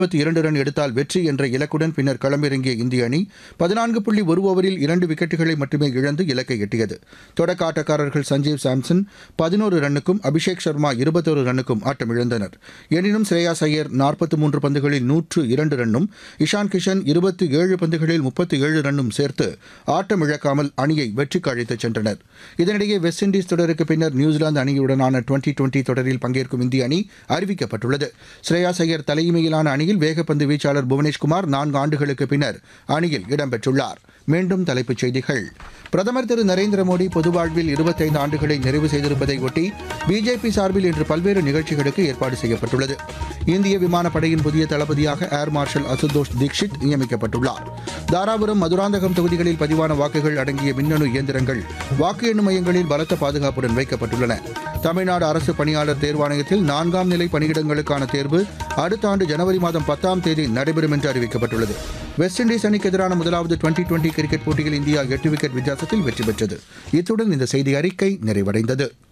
இருபத்தி இரண்டு ரன் எடுத்தால் வெற்றி என்ற இலக்குடன் பின்னர் களமிறங்கிய இந்திய அணி பதினான்கு புள்ளி ஒரு ஓவரில் இரண்டு விக்கெட்டுகளை மட்டுமே இழந்து இலக்கை எட்டியது தொடக்க ஆட்டக்காரர்கள் சஞ்சீவ் சாம்சன் பதினோரு ரன்னுக்கும் அபிஷேக் சர்மா இருபத்தொரு ரன்னுக்கும் ஆட்டமிழந்தனர் எனினும் ஸ்ரேயாஸ் ஐயர் நாற்பத்தி மூன்று பந்துகளில் நூற்று இரண்டு ரன்னும் இஷான் கிஷன் இருபத்தி ஏழு பந்துகளில் முப்பத்தி ஏழு ரன்னும் சேர்த்து ஆட்டம் இழக்காமல் அணியை வெற்றிக்கு அழைத்துச் சென்றனர் இதனிடையே வெஸ்ட் இண்டீஸ் தொடருக்கு பின்னர் நியூசிலாந்து அணியுடனான டுவெண்டி டுவெண்டி தொடரில் பங்கேற்கும் இந்திய அணி அறிவிக்கப்பட்டுள்ளது ஸ்ரேயாஸ் ஐயர் தலைமையிலான அணியில் வேகப்பந்து வீச்சாளர் புவனேஷ்குமார் நான்கு ஆண்டுகளுக்கு பின்னர் அணியில் இடம்பெற்றுள்ளார் மீண்டும் தலைப்புச் செய்திகள் பிரதமர் திரு நரேந்திர மோடி பொது வாழ்வில் இருபத்தைந்து ஆண்டுகளை நிறைவு செய்திருப்பதை ஒட்டி பிஜேபி சார்பில் இன்று பல்வேறு நிகழ்ச்சிகளுக்கு ஏற்பாடு செய்யப்பட்டுள்ளது இந்திய விமானப்படையின் புதிய தளபதியாக ஏர் மார்ஷல் அசுதோஷ் தீக்ஷித் நியமிக்கப்பட்டுள்ளார் தாராபுரம் மதுராந்தகம் தொகுதிகளில் பதிவான வாக்குகள் அடங்கிய மின்னணு இயந்திரங்கள் வாக்கு எண்ணும் மையங்களில் பலத்த பாதுகாப்புடன் வைக்கப்பட்டுள்ளன தமிழ்நாடு அரசு பணியாளர் தேர்வாணையத்தில் நான்காம் நிலை பணியிடங்களுக்கான தேர்வு அடுத்த ஆண்டு ஜனவரி மாதம் பத்தாம் தேதி நடைபெறும் என்று அறிவிக்கப்பட்டுள்ளது வெஸ்ட் இண்டீஸ் அணிக்கு எதிரான முதலாவது டுவெண்டி டுவெண்டி கிரிக்கெட் போட்டியில் இந்தியா எட்டு விக்கெட் வித்தியாசத்தில் வெற்றி பெற்றது இத்துடன் இந்த செய்தி அறிக்கை நிறைவடைந்தது